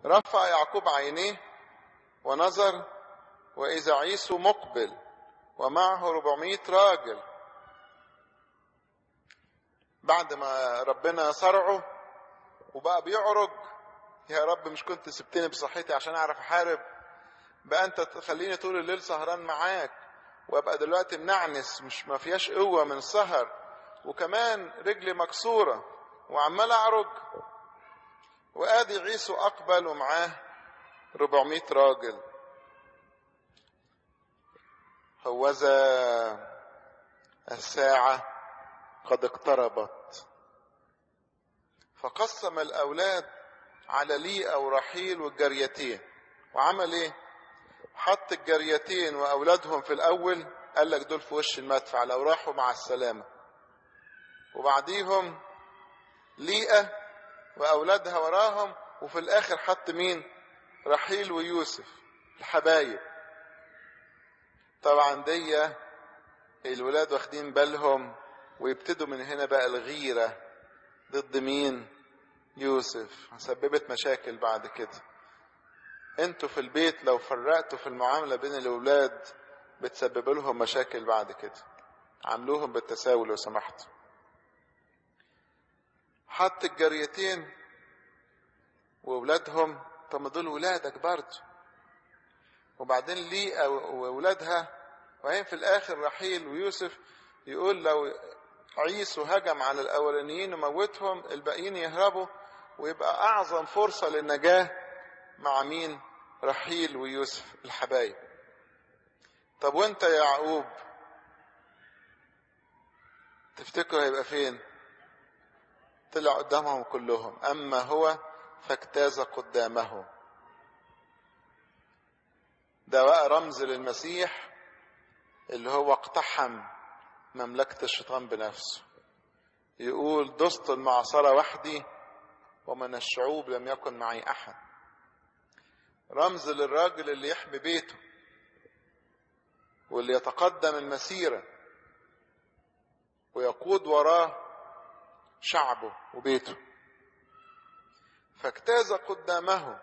رفع يعقوب عينيه ونظر وإذا عيسو مقبل ومعه 400 راجل بعد ما ربنا صرعه وبقى بيعرج يا رب مش كنت سبتني بصحتي عشان اعرف احارب بقى انت تخليني طول الليل سهران معاك وابقى دلوقتي منعنس مش ما فيهاش قوه من السهر وكمان رجلي مكسوره وعمال اعرج وادي عيسو اقبل ومعاه 400 راجل هوذا الساعه قد اقتربت فقسم الاولاد على ليئة ورحيل والجريتين وعمل ايه حط الجريتين واولادهم في الاول قال لك دول في وش المدفع لو راحوا مع السلامة وبعديهم ليئة واولادها وراهم وفي الاخر حط مين رحيل ويوسف الحبايب طبعا دي الولاد واخدين بالهم ويبتدوا من هنا بقى الغيرة ضد مين يوسف سببت مشاكل بعد كده انتوا في البيت لو فرقتوا في المعاملة بين الأولاد بتسبب لهم مشاكل بعد كده عاملوهم بالتساوي لو سمحتوا حط الجريتين وولادهم طب ما دول ولادك برضه وبعدين ليه وولادها وبعدين في الاخر رحيل ويوسف يقول لو عيسو هجم على الاولانيين وموتهم الباقيين يهربوا ويبقى اعظم فرصه للنجاه مع مين رحيل ويوسف الحبايب طب وانت يا يعقوب تفتكر هيبقى فين طلع قدامهم كلهم اما هو فاجتاز قدامه ده بقى رمز للمسيح اللي هو اقتحم مملكة الشيطان بنفسه يقول دست المعصرة وحدي ومن الشعوب لم يكن معي أحد رمز للراجل اللي يحمي بيته واللي يتقدم المسيرة ويقود وراه شعبه وبيته فاجتاز قدامه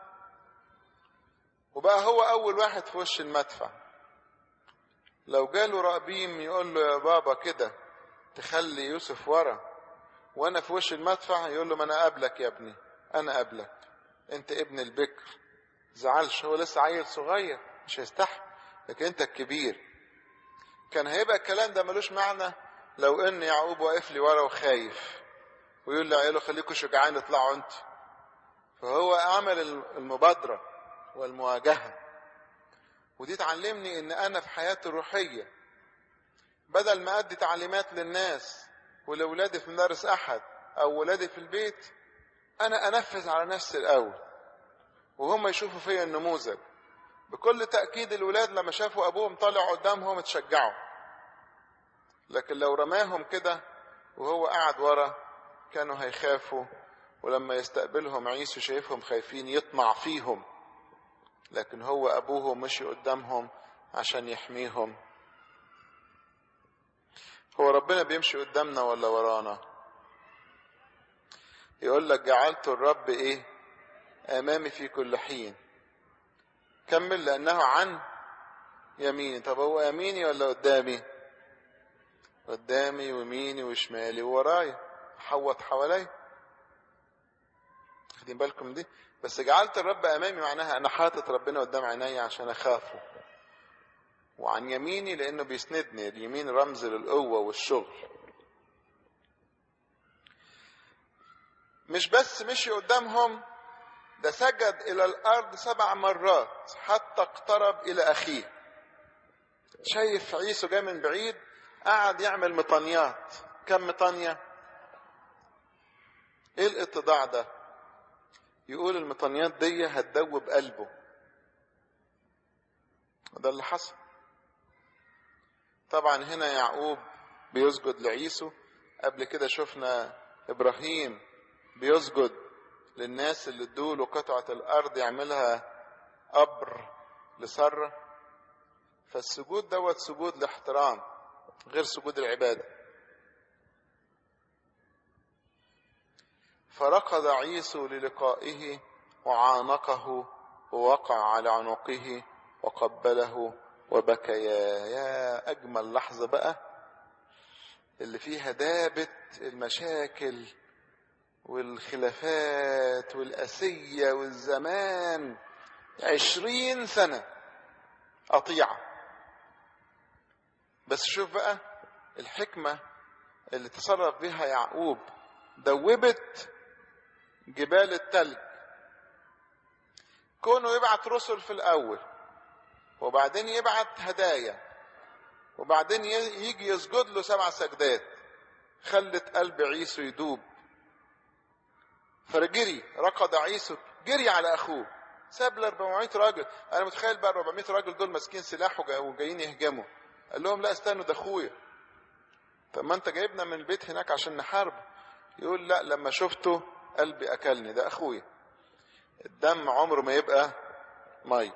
وبقى هو أول واحد في وش المدفع لو جاله رقبيم يقول له يا بابا كده تخلي يوسف ورا وانا في وش المدفع يقول له ما انا قبلك يا ابني انا قبلك انت ابن البكر زعلش هو لسه عيل صغير مش هيستحمل لكن انت الكبير كان هيبقى الكلام ده ملوش معنى لو ان يعقوب واقف لي ورا وخايف ويقول لعياله خليكم شجعان اطلعوا انت فهو عمل المبادره والمواجهه ودي تعلمني ان انا في حياتي الروحيه بدل ما ادي تعليمات للناس ولاولادي في مدارس احد او ولادي في البيت انا انفذ على نفسي الاول وهم يشوفوا فيا النموذج بكل تاكيد الولاد لما شافوا ابوهم طالع قدامهم اتشجعوا لكن لو رماهم كده وهو قاعد ورا كانوا هيخافوا ولما يستقبلهم عيسو شايفهم خايفين يطمع فيهم لكن هو ابوه مشي قدامهم عشان يحميهم هو ربنا بيمشي قدامنا ولا ورانا يقول لك جعلت الرب ايه امامي في كل حين كمل لانه عن يميني طب هو يميني ولا قدامي قدامي ويميني وشمالي وورايا حوط حواليا واخدين بالكم من دي بس جعلت الرب امامي معناها انا حاطط ربنا قدام عيني عشان اخافه وعن يميني لانه بيسندني اليمين رمز للقوه والشغل مش بس مشي قدامهم ده سجد الى الارض سبع مرات حتى اقترب الى اخيه شايف عيسو جاي من بعيد قعد يعمل مطانيات كم مطانيه ايه الاتضاع ده يقول المطانيات دي هتدوب قلبه ده اللي حصل طبعا هنا يعقوب بيسجد لعيسو قبل كده شفنا ابراهيم بيسجد للناس اللي ادوله قطعة الارض يعملها قبر لسرة فالسجود دوت سجود لاحترام غير سجود العبادة فركض عيسو للقائه وعانقه ووقع على عنقه وقبله وبكيا يا أجمل لحظة بقى اللي فيها دابت المشاكل والخلافات والأسية والزمان عشرين سنة قطيعة بس شوف بقى الحكمة اللي تصرف بها يعقوب دوبت جبال التلج كونه يبعت رسل في الأول وبعدين يبعت هدايا وبعدين يجي يسجد له سبع سجدات خلت قلب عيسو يدوب فجري ركض عيسو جري على اخوه ساب ل 400 راجل انا متخيل بقى 400 راجل دول ماسكين سلاح وجايين يهجموا قال لهم لا استنوا ده اخويا طب ما انت جايبنا من البيت هناك عشان نحارب يقول لا لما شفته قلبي اكلني ده اخويا الدم عمره ما يبقى مي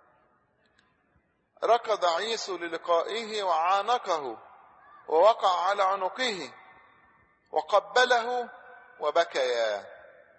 ركض عيسو للقائه وعانقه ووقع على عنقه وقبله وبكيا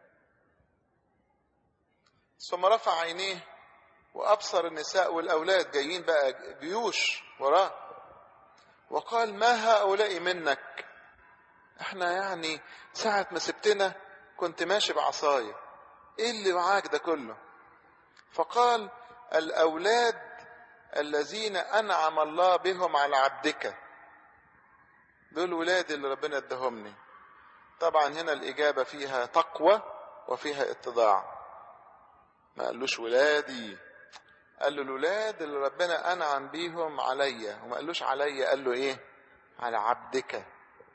ثم رفع عينيه وابصر النساء والاولاد جايين بقى جيوش وراه وقال ما هؤلاء منك احنا يعني ساعة ما سبتنا كنت ماشي بعصاية ايه اللي معاك ده كله فقال الاولاد الذين انعم الله بهم على عبدك دول ولاد اللي ربنا ادهمني طبعا هنا الاجابه فيها تقوى وفيها اتضاع ما قالوش ولادي قال له الولاد اللي ربنا انعم بيهم عليا وما قالوش عليا قال له ايه على عبدك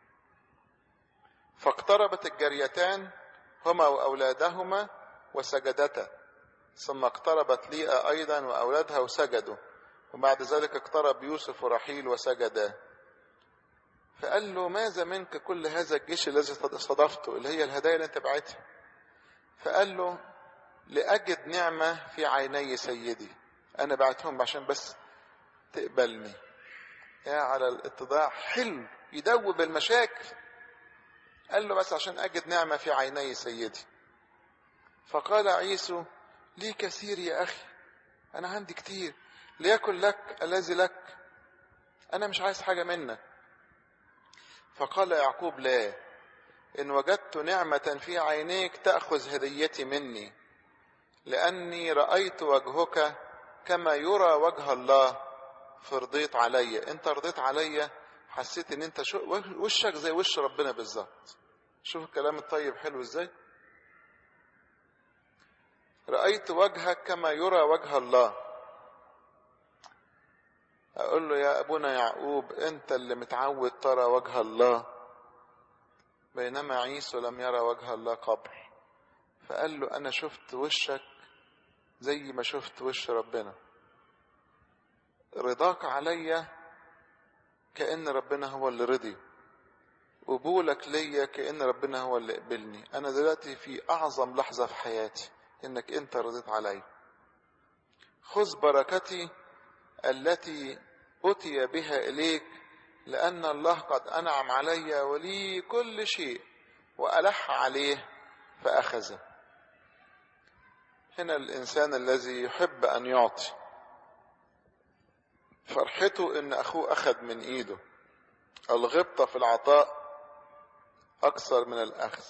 فاقتربت الجريتان هما واولادهما وسجدتا ثم اقتربت ليئة ايضا واولادها وسجدوا وبعد ذلك اقترب يوسف ورحيل وسجدا فقال له ماذا منك كل هذا الجيش الذي صدفته اللي هي الهدايا اللي انت بعتها فقال له لأجد نعمة في عيني سيدي أنا بعتهم عشان بس تقبلني يا على الاتضاع حلو يدوب المشاكل قال له بس عشان أجد نعمة في عيني سيدي فقال عيسو لي كثير يا أخي أنا عندي كتير ليكن لك الذي لك أنا مش عايز حاجة منك فقال يعقوب لا إن وجدت نعمة في عينيك تأخذ هديتي مني لأني رأيت وجهك كما يرى وجه الله فرضيت علي أنت رضيت علي حسيت إن أنت شو وشك زي وش ربنا بالظبط شوف الكلام الطيب حلو إزاي رأيت وجهك كما يرى وجه الله أقول له يا أبونا يعقوب أنت اللي متعود ترى وجه الله بينما عيسو لم يرى وجه الله قبل فقال له أنا شفت وشك زي ما شفت وش ربنا رضاك عليا كأن ربنا هو اللي رضي قبولك ليا كأن ربنا هو اللي قبلني أنا دلوقتي في أعظم لحظة في حياتي إنك أنت رضيت علي خذ بركتي التي أتي بها إليك لأن الله قد أنعم علي ولي كل شيء وألح عليه فأخذه هنا الإنسان الذي يحب أن يعطي فرحته إن أخوه أخذ من إيده الغبطة في العطاء أكثر من الأخذ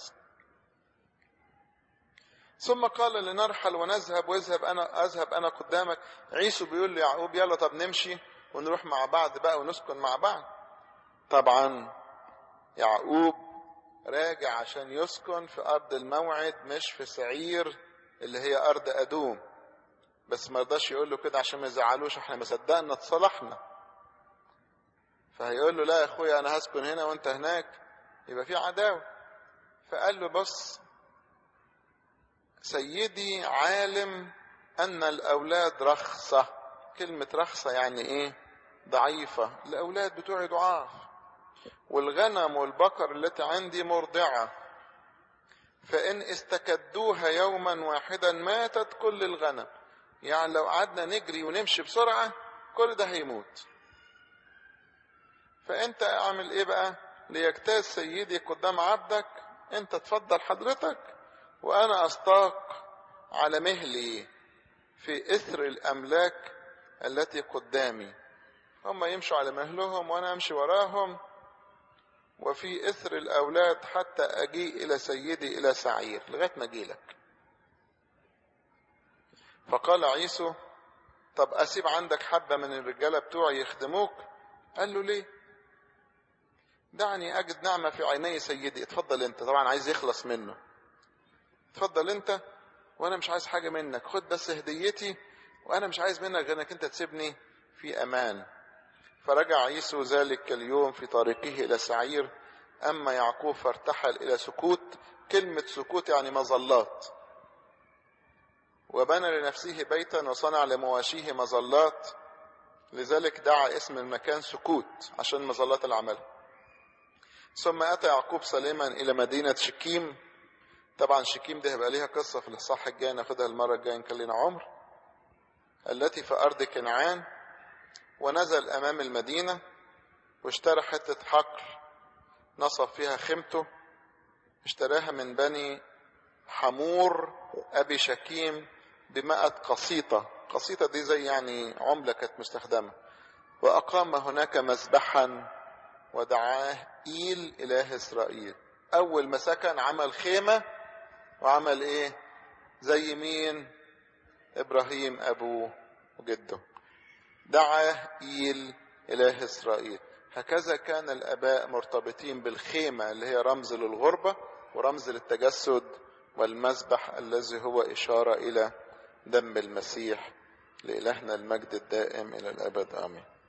ثم قال لنرحل ونذهب واذهب أنا أذهب أنا قدامك عيسو بيقول ليعقوب يلا طب نمشي ونروح مع بعض بقى ونسكن مع بعض طبعا يعقوب راجع عشان يسكن في أرض الموعد مش في سعير اللي هي أرض أدوم بس ما رضاش يقول له كده عشان ما يزعلوش احنا ما صدقنا اتصالحنا فهيقول له لا يا اخويا انا هسكن هنا وانت هناك يبقى في عداوه فقال له بص سيدي عالم ان الاولاد رخصه كلمه رخصه يعني ايه ضعيفه الاولاد بتوعي ضعاف والغنم والبقر التي عندي مرضعه فإن استكدوها يوما واحدا ماتت كل الغنم يعني لو قعدنا نجري ونمشي بسرعة كل ده هيموت فأنت اعمل إيه بقى ليجتاز سيدي قدام عبدك أنت تفضل حضرتك وأنا أستاق على مهلي في إثر الأملاك التي قدامي هم يمشوا على مهلهم وأنا أمشي وراهم وفي إثر الأولاد حتى أجي إلى سيدي إلى سعير لغاية ما أجي لك فقال عيسو طب أسيب عندك حبة من الرجالة بتوعي يخدموك قال له ليه دعني أجد نعمة في عيني سيدي اتفضل أنت طبعا عايز يخلص منه اتفضل أنت وأنا مش عايز حاجة منك خد بس هديتي وأنا مش عايز منك غير أنك أنت تسيبني في أمان فرجع عيسو ذلك اليوم في طريقه إلى سعير أما يعقوب فارتحل إلى سكوت كلمة سكوت يعني مظلات وبنى لنفسه بيتا وصنع لمواشيه مظلات لذلك دعا اسم المكان سكوت عشان مظلات العمل ثم أتى يعقوب سليما إلى مدينة شكيم طبعا شكيم دي هيبقى ليها قصة في الإصحاح الجاي ناخدها المرة الجاية إن كان لنا عمر التي في أرض كنعان ونزل أمام المدينة واشترى حتة حقل نصب فيها خيمته اشتراها من بني حمور أبي شكيم بمائة قسيطة قسيطة دي زي يعني عملة كانت مستخدمة وأقام هناك مذبحا ودعاه إيل إله إسرائيل أول ما سكن عمل خيمة وعمل إيه زي مين إبراهيم أبوه وجده دعاه إيل إله إسرائيل هكذا كان الآباء مرتبطين بالخيمة اللي هي رمز للغربة ورمز للتجسد والمذبح الذي هو إشارة إلى دم المسيح لإلهنا المجد الدائم إلى الأبد آمين